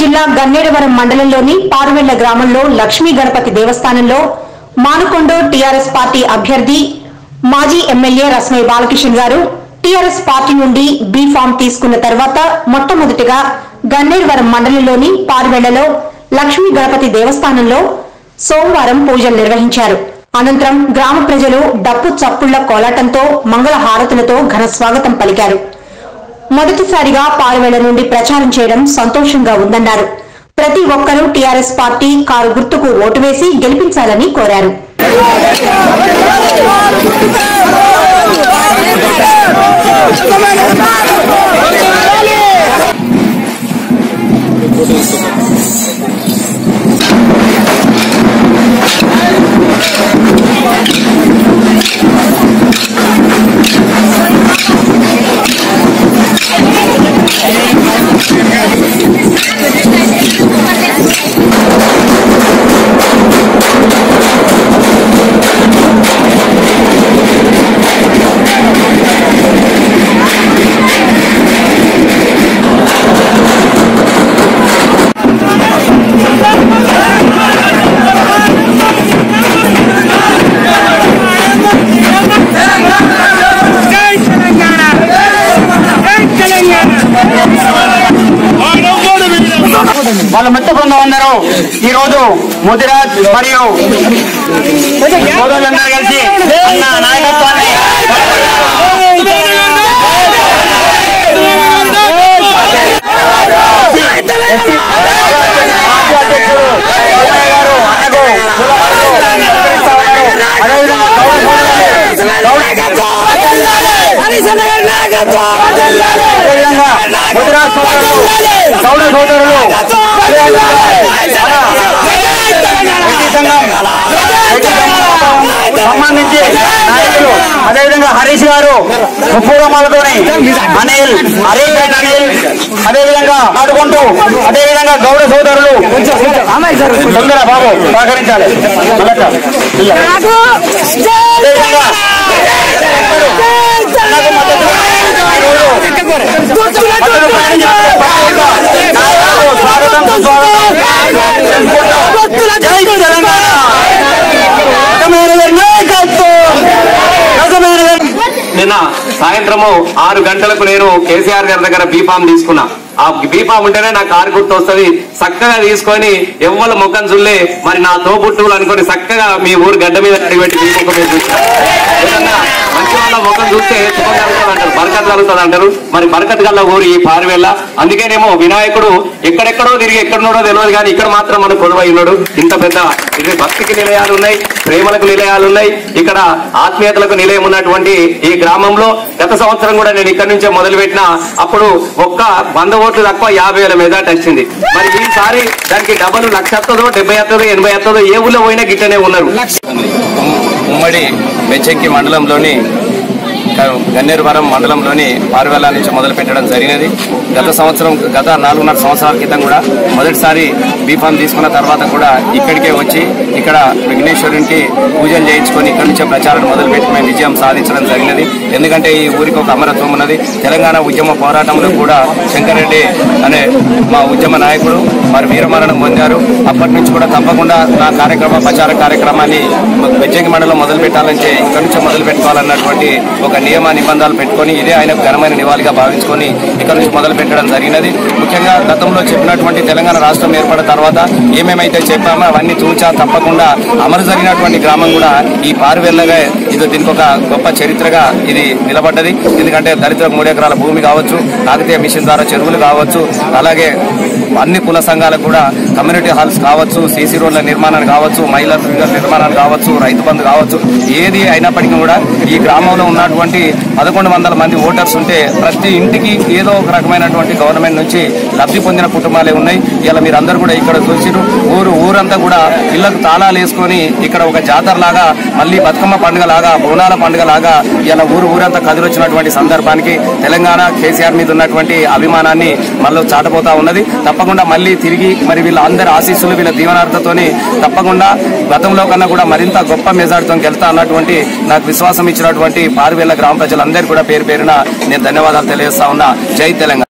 జిల్లా గన్నేరవరం మండలంలోని పారువెళ్ల గ్రామంలో లక్ష్మీ గణపతి దేవస్థానంలో మానుకొండ టీఆర్ఎస్ పార్టీ అభ్యర్థి మాజీ ఎమ్మెల్యే రస్మయ్య బాలకిషన్ గారు టీఆర్ఎస్ పార్టీ నుండి బీ ఫామ్ తీసుకున్న తర్వాత మొట్టమొదటిగా గన్నేరవరం మండలంలోని పారువెళ్లలో లక్ష్మీ గణపతి దేవస్థానంలో సోమవారం పూజలు నిర్వహించారు అనంతరం గ్రామ ప్రజలు డప్పు చప్పుళ్ల కోలాటంతో మంగళ హారతులతో ఘన స్వాగతం పలికారు మొదటిసారిగా పారువేళ్ల నుండి ప్రచారం చేయడం సంతోషంగా ఉందన్నారు ప్రతి ఒక్కరూ టీఆర్ఎస్ పార్టీ కారు గుర్తుకు ఓటు వేసి గెలిపించాలని కోరారు జై తెలంగాణ జై తెలంగాణ వాళ్ళ మిత్ర బృందం అందరూ ఈ రోజు ముదిరాజ్ మరియు సోదరులందరూ కలిసి అన్న నాయకత్వాన్ని పార్టీ అధ్యక్షుడు సోమయ్య గారు అన్నకు కులవరకు సహకరిస్తా ఉన్నారు. అదేవిధంగా గౌడ సోదరులు, అదేవిధంగా ముదిరాజ్ సోదరులు గౌడ సోదరులు అదేవిధంగా రెడ్డి సంఘం రెడ్డి సంఘం సంబంధించి నాయకులు అదేవిధంగా హరీష్ గారు ముప్పుగమ్మలతోని అనిల్ హరీపేట్ అనిల్ అదేవిధంగా ఆడుకుంటూ అదేవిధంగా గౌడ సోదరులు తొందర బాబు సహకరించాలి మల్లక్క, ఇయ్య. అదేవిధంగా అన్నకు మద్దతు ఈరోజు మద్దతు ప్రకటించిన ప్రతి ఒక్క నాయకులకు స్వాగతం సుస్వాగతం జై తెలంగాణ రకమైన నాయకత్వం రకమైన నిన్న సాయంత్రము ఆరు గంటలకు నేను కేసీఆర్ గారి దగ్గర బీఫామ్ తీసుకున్నా ఆ బీఫామ్ ఉంటేనే నా కారు గుర్తు వస్తుంది చక్కగా తీసుకొని ఎవ్వల ముఖం చూడలే మరి నా తోబుట్టువులు అనుకొని చక్కగా మీ ఊరు గడ్డ మీద అడిగిపెట్టి మీ ముఖం మీద చూసిన ఏదన్నా మంచి వాళ్ళ ముఖం చూస్తే శుభం కలుగుతుంది అంటారు బరకత్ కలుగుతుంది అంటారు మరి బరకత్ గల్ల ఊరు ఈ పారువెల్ల అందుకేనేమో వినాయకుడు ఎక్కడెక్కడో తిరిగి ఎక్కడున్నాడో తెలియదు కానీ ఇక్కడ మాత్రం మన కొలువై ఉన్నాడు ఇంత పెద్ద ఇది భక్తికి నిలయాలు ఉన్నాయి ప్రేమలకు నిలయాలు ఉన్నాయి ఇక్కడ ఆత్మీయతలకు నిలయం ఉన్నటువంటి ఈ గ్రామంలో గత సంవత్సరం కూడా నేను ఇక్కడి నుంచే మొదలు పెట్టిన అప్పుడు ఒక్క వంద ఓట్లు తక్కువ యాభై వేల మెజార్టీ వచ్చింది మరి ఈసారి దానికి డబల్ లక్ష వస్తుందో డెబ్బై వస్తుందో ఎనభై వస్తుందో ఏ ఊళ్ళో పోయినా గిట్టనే ఉన్నారు ఉమ్మడి బెంచెక్కి మండలంలోని క- గన్నేరువరం మండలంలోని పారువెల్ల నుంచి మొదలు పెట్టడం జరిగినది గత సంవత్సరం గత నాలుగున్నర సంవత్సరాల క్రితం కూడా మొదటిసారి బీఫామ్ తీసుకున్న తర్వాత కూడా ఇక్కడికే వచ్చి ఇక్కడ విఘ్నేశ్వరునికి పూజలు చేయించుకొని ఇక్కడి నుంచే ప్రచారం మొదలుపెట్టి మేము విజయం సాధించడం జరిగినది ఎందుకంటే ఈ ఊరికి ఒక అమరత్వం ఉన్నది తెలంగాణ ఉద్యమ పోరాటంలో కూడా శంకరెడ్డి అనే మా ఉద్యమ నాయకుడు వారు వీరమరణం పొందారు అప్పటి నుంచి కూడా తప్పకుండా నా కార్యక్రమ ప్రచార కార్యక్రమాన్ని బెజ్జంగి మండలం మొదలు పెట్టాలంటే ఇక్కడి నుంచే మొదలు పెట్టుకోవాలన్నటువంటి ఒక నియమ నిబంధనలు పెట్టుకొని ఇదే ఆయన ఘనమైన నివాళిగా భావించుకొని ఇక్కడ నుంచి మొదలు పెట్టడం జరిగినది ముఖ్యంగా గతంలో చెప్పినటువంటి తెలంగాణ రాష్ట్రం ఏర్పడిన తర్వాత ఏమేమైతే చెప్పామో అవన్నీ తూచా తప్పకుండా అమలు జరిగినటువంటి గ్రామం కూడా ఈ పారువెల్లగా ఇది దీనికి ఒక గొప్ప చరిత్రగా ఇది నిలబడ్డది ఎందుకంటే దళితులకు మూడు ఎకరాల భూమి కావచ్చు కాకతీయ మిషన్ ద్వారా చెరువులు కావచ్చు అలాగే అన్ని కుల సంఘాలకు కూడా కమ్యూనిటీ హాల్స్ కావచ్చు సీసీ రోడ్ల నిర్మాణం కావచ్చు మహిళా నిర్మాణాలు కావచ్చు రైతు బంధు కావచ్చు ఏది అయినప్పటికీ కూడా ఈ గ్రామంలో ఉన్నటువంటి పదకొండు వందల మంది ఓటర్స్ ఉంటే ప్రతి ఇంటికి ఏదో ఒక రకమైనటువంటి గవర్నమెంట్ నుంచి లబ్ధి పొందిన కుటుంబాలే ఉన్నాయి ఇలా మీరు అందరూ కూడా ఇక్కడ చూసిరు ఊరు ఊరంతా కూడా ఇళ్లకు తాళాలు వేసుకొని ఇక్కడ ఒక జాతర లాగా మళ్ళీ బతుకమ్మ పండుగ లాగా బోనాల పండుగ లాగా ఇలా ఊరు ఊరంతా కదిలొచ్చినటువంటి సందర్భానికి తెలంగాణ కేసీఆర్ మీద ఉన్నటువంటి అభిమానాన్ని మళ్ళీ చాటపోతా ఉన్నది తప్పకుండా మళ్ళీ తిరిగి మరి వీళ్ళ అందరి ఆశీస్సులు వీళ్ళ దీవనార్థతోని తప్పకుండా గతంలో కన్నా కూడా మరింత గొప్ప మెజార్టీతో గెలుతా అన్నటువంటి నాకు విశ్వాసం ఇచ్చినటువంటి పారువేళ్ల గ్రామ ప్రజలందరికీ కూడా పేరు పేరున నేను ధన్యవాదాలు తెలియజేస్తా ఉన్నా జై తెలంగాణ